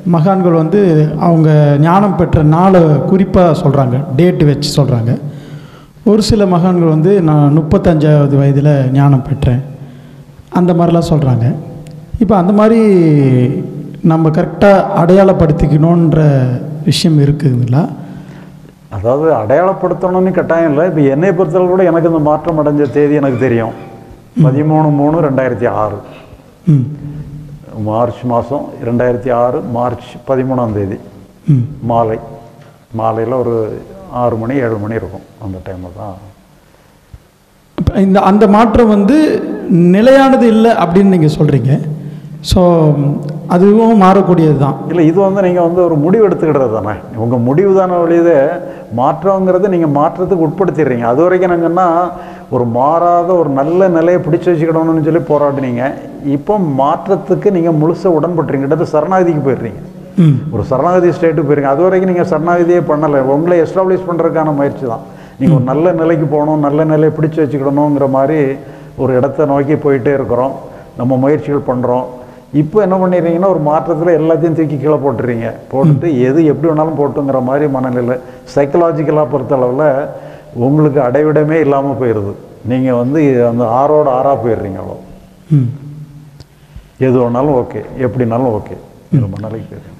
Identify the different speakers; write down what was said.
Speaker 1: மகான்கள் வந்து அவங்க ஞானம் பெற்ற நாளை குறிப்பாக சொல்கிறாங்க டேட்டு வச்சு சொல்கிறாங்க ஒரு சில மகான்கள் வந்து நான் முப்பத்தஞ்சாவது வயதில் ஞானம் பெற்றேன் அந்த மாதிரிலாம் சொல்கிறாங்க இப்போ அந்த மாதிரி நம்ம கரெக்டாக அடையாளப்படுத்திக்கணுன்ற விஷயம் இருக்குதுங்களா
Speaker 2: அதாவது அடையாளப்படுத்தணும்னு கட்டாயம் இல்லை இப்போ என்னை பொறுத்தவரை கூட எனக்கு இந்த மாற்றம் அடைஞ்ச தேதி எனக்கு தெரியும் பதிமூணு மூணு ரெண்டாயிரத்தி ஆறு
Speaker 1: ம்
Speaker 2: மார்ச் மாதம் ரெண்டாயிரத்தி ஆறு மார்ச் பதிமூணாம் தேதி
Speaker 1: ம்
Speaker 2: மாலை மாலையில் ஒரு ஆறு மணி ஏழு மணி இருக்கும் அந்த டைமில் தான்
Speaker 1: இப்ப இந்த அந்த மாற்றம் வந்து நிலையானது இல்லை அப்படின்னு நீங்கள் சொல்கிறீங்க ஸோ அதுவும் மாறக்கூடியது தான்
Speaker 2: இல்லை இது வந்து நீங்கள் வந்து ஒரு முடிவு எடுத்துக்கிடுறது தானே உங்கள் முடிவு தானே வழியது மாற்றங்கிறது நீங்கள் மாற்றத்துக்கு உட்படுத்திடுறீங்க அது வரைக்கும் என்னங்கன்னா ஒரு மாறாத ஒரு நல்ல நிலையை பிடிச்சி வச்சுக்கிடணும்னு சொல்லி போராடினீங்க இப்போ மாற்றத்துக்கு நீங்கள் முழுசாக உடன்பட்டுறீங்க கிட்டத்தட்ட சரணாகதிக்கு போயிடுறீங்க
Speaker 1: ம்
Speaker 2: ஒரு சரணாகதி ஸ்டேட்டுக்கு போயிருங்க அது வரைக்கும் நீங்கள் சரணாகதியே பண்ணலை உங்களை எஸ்டாப்ளிஷ் பண்ணுறதுக்கான முயற்சி தான் நீங்கள் ஒரு நல்ல நிலைக்கு போகணும் நல்ல நிலையை பிடிச்சி வச்சுக்கிடணுங்கிற மாதிரி ஒரு இடத்த நோக்கி போயிட்டே இருக்கிறோம் நம்ம முயற்சிகள் பண்ணுறோம் இப்போ என்ன பண்ணிடுறீங்கன்னா ஒரு மாற்றத்தில் எல்லாத்தையும் தூக்கி கீழே போட்டுறீங்க போட்டுட்டு எது எப்படி வேணாலும் போட்டுங்கிற மாதிரி மனநிலை சைக்கலாஜிக்கலாக பொறுத்தளவில் உங்களுக்கு அடைவிடமே இல்லாமல் போயிடுது நீங்கள் வந்து அந்த ஆறோட ஆறாக போயிடுறீங்க அவ்வளோ
Speaker 1: ம்
Speaker 2: எது வேணாலும் ஓகே எப்படினாலும் ஓகே ரொம்ப நாளைக்கு போயிடுறீங்க